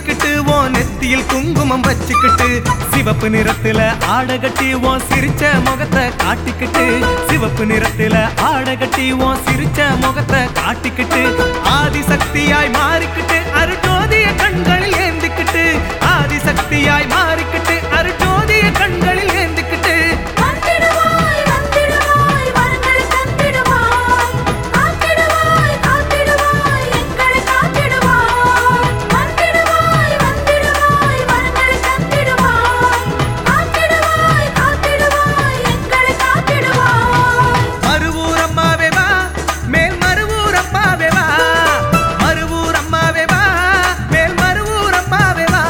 பூசிக்கிட்டு ஓ நெத்தியில் குங்குமம் வச்சுக்கிட்டு சிவப்பு நிறத்துல ஆட கட்டி ஓ சிரிச்ச முகத்தை காட்டிக்கிட்டு சிவப்பு நிறத்துல ஆட கட்டி ஓ சிரிச்ச முகத்தை காட்டிக்கிட்டு ஆதிசக்தியாய் மாறிக்கிட்டு அருஜோதிய கண்களில் ஏந்திக்கிட்டு ஆதிசக்தியாய் மாறிக்கிட்டு அருஜோதிய கண்களில் ஏந்திக்கிட்டு வந்திடுவாய் வந்திடுவாய் வரங்களை தந்திடுவாய் காத்திடுவாய் காத்திடுவாய் எங்களை காத்திடுவாய் வந்திடுவாய் வந்திடுவாய் வரங்களை தந்திடுவாய் காத்திடுவாய் காத்திடுவாய் எங்களை காத்திடுவாய் மறுவூர் அம்மாவே வா மேல் மறுவூர் அம்மாவே வா மறுவூர் அம்மாவே வா மேல் மறுவூர் அம்மாவே வா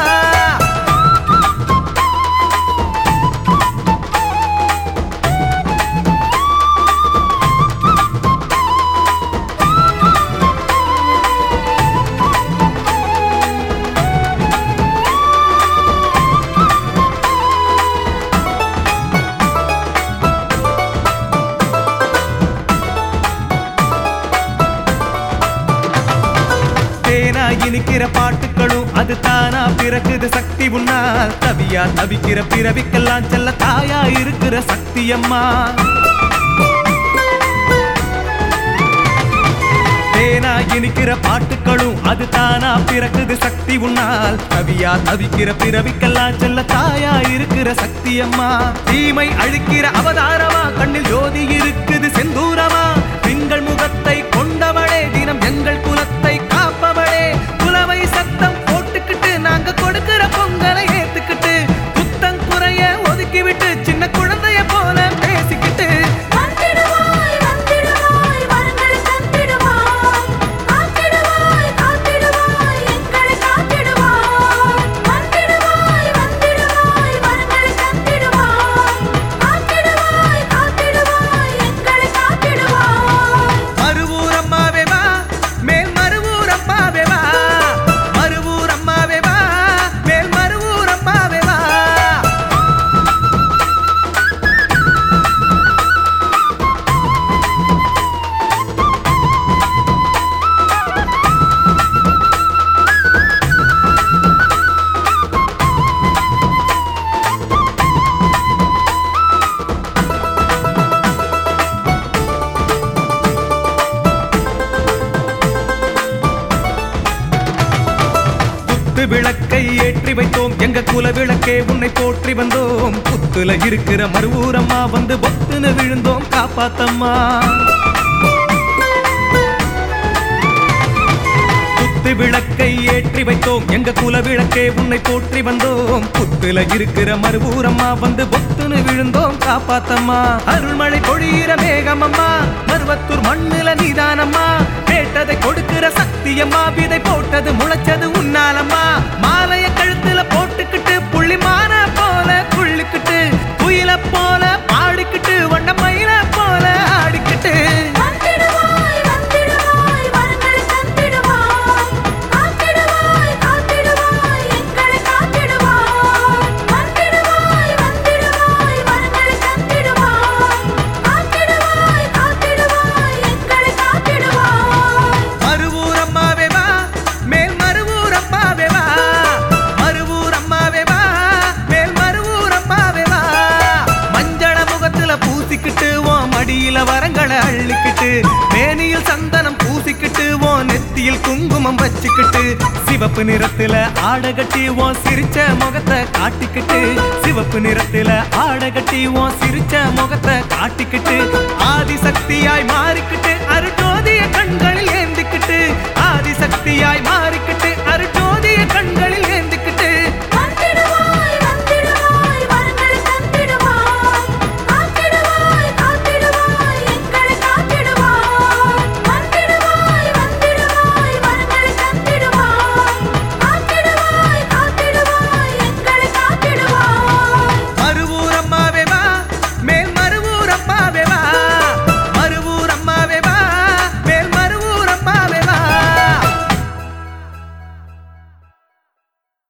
தேனா இனிக்கிற பாட்டுகளும் அது தானா பிறக்குது சக்தி உன்னால் தவியா தவிக்கிற பிறவிக்கெல்லாம் செல்ல தாயா இருக்கிற சக்தி அம்மா தேனா இனிக்கிற பாட்டுகளும் அது தானா பிறக்குது சக்தி உன்னால் தவியா தவிக்கிற பிறவிக்கெல்லாம் செல்ல தாயா இருக்கிற சக்தி அம்மா தீமை அழிக்கிற அவதாரமா கண்ணில் ஜோதி இருக்குது செந்தூரமா திங்கள் முகத்தை கொண்டவளே தினம் எங்கள் குலத்தை காப்பவளே குலவை சத்தம் போட்டுக்கிட்டு நாங்க கொடுக்கிற பொங்கலை ஏத்துக்கிட்டு புத்தம் குறைய ஒதுக்கிவிட்டு சின்ன குழந்தைய போல பேசிக்கிட்டு வந்திடுவாய் வந்திடுவாய் வரங்களை தந்திடுவாய் காத்திடுவாய் காத்திடுவாய் எங்களை காத்திடுவாய் வந்திடுவாய் வந்திடுவாய் வரங்களை தந்திடுவாய் காத்திடுவாய் காத்திடுவாய் எங்களை காத்திடுவாய் மறுவூர் அம்மாவே வா மேல் மறுவூர் அம்மாவே வா மறுவூர் அம்மாவே வா மேல் மறுவூர் அம்மாவே வா குத்து விளக்கை ஏற்றி வைத்தோம் எங்க குல விளக்கே உன்னை போற்றி வந்தோம் புத்துல இருக்கிற மறுவூரம்மா வந்து பொத்துன்னு விழுந்தோம் காப்பாத்தம்மா குத்து விளக்கை ஏற்றி வைத்தோம் எங்க குல விளக்கே உன்னை போற்றி வந்தோம் புத்துல இருக்கிற மறுவூரம்மா வந்து பொத்துன்னு விழுந்தோம் காப்பாத்தம்மா அருள்மழை பொழியிற மேகமம்மா மருவத்தூர் மண்ணுல நீதானம்மா கேட்டதை கொடுக்கிற சக்தியம்மா விதை போட்டது முளைச்சது உன்னாலம்மா மாலைய கழுத்துல போட்டுக்கிட்டு புள்ளிமான போல துள்ளிக்கிட்டு குயில போல பாடிக்கிட்டு வண்ண மயில போல ஆடிக்கிட்டு வந்திடுவாய் வந்திடுவாய் வரங்களை தந்திடுவாய் காத்திடுவாய் காத்திடுவாய் எங்களை காத்திடுவாய் வந்திடுவாய் வந்திடுவாய் வரங்களை தந்திடுவாய் காத்திடுவாய் காத்திடுவாய் எங்களை காத்திடுவாய் மறுவூர் அம்மாவே வா மேல் மறுவூர் அம்மாவே வா மறுவூர் அம்மாவே வா மேல் மறுவூர் அம்மாவே வா மஞ்சள முகத்துல பூசிக்கிட்டு ஓ மடியில வரங்களை அள்ளிக்கிட்டு மேனியில் சந்தனம் பூசிக்கிட்டு ஓ நெத்தியில் குங்குமம் வச்சுக்கிட்டு சிவப்பு நிறத்துல ஆட கட்டி ஓ சிரிச்ச முகத்தை காட்டிக்கிட்டு சிவப்பு நிறத்துல ஆட கட்டி ஓ சிரிச்ச முகத்தை காட்டிக்கிட்டு ஆதிசக்தியாய் மாறிக்கிட்டு அருஜோதிய கண்களில் ஏந்திக்கிட்டு ஆதிசக்தியாய் மாறிக்கிட்டு அருஜோதிய கண்களில்